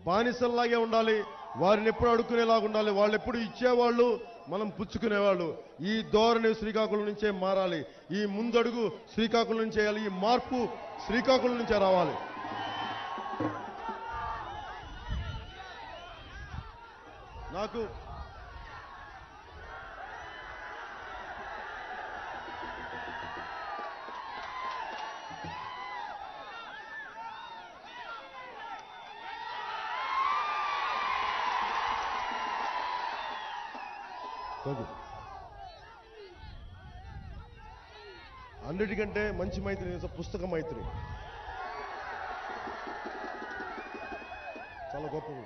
బానిసల్లాగే ఉండాలి వారిని ఎప్పుడు అడుక్కునేలాగా ఉండాలి వాళ్ళు ఎప్పుడు ఇచ్చేవాళ్ళు మనం పుచ్చుకునేవాళ్ళు ఈ ధోరణి శ్రీకాకుళం నుంచే మారాలి ఈ ముందడుగు శ్రీకాకుళం నుంచి చేయాలి ఈ మార్పు శ్రీకాకుళం నుంచే రావాలి నాకు రఘు. అన్నిటికంటే మంచి మైత్రి తెలుసా? పుస్తక మైత్రి చాలా గొప్పది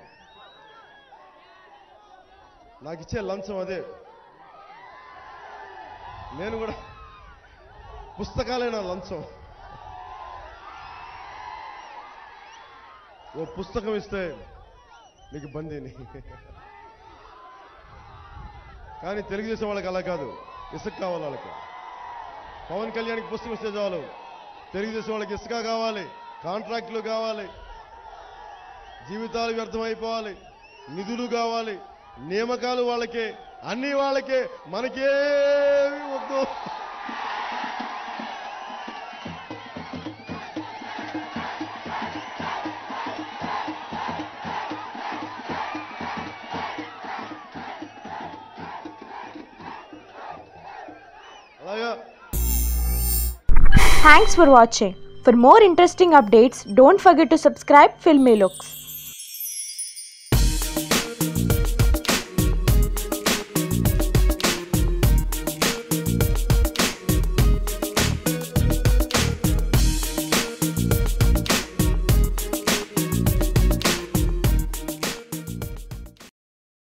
నాకు ఇచ్చే లంచం అదే నేను కూడా పుస్తకాలే నా లంచం ఓ పుస్తకం ఇస్తే నీకు బందీని కానీ తెలుగుదేశం వాళ్ళకి అలా కాదు ఇసుక కావాలి వాళ్ళకి పవన్ కళ్యాణ్కి పుస్తకం ఇస్తే చాలు తెలుగుదేశం వాళ్ళకి ఇసుక కావాలి కాంట్రాక్టులు కావాలి జీవితాలు వ్యర్థమైపోవాలి నిధులు కావాలి నియామకాలు వాళ్ళకే అన్ని వాళ్ళకే మనకేమి వద్దు అలాగా Thanks for watching. For more interesting updates, don't forget to subscribe Filmy Looks.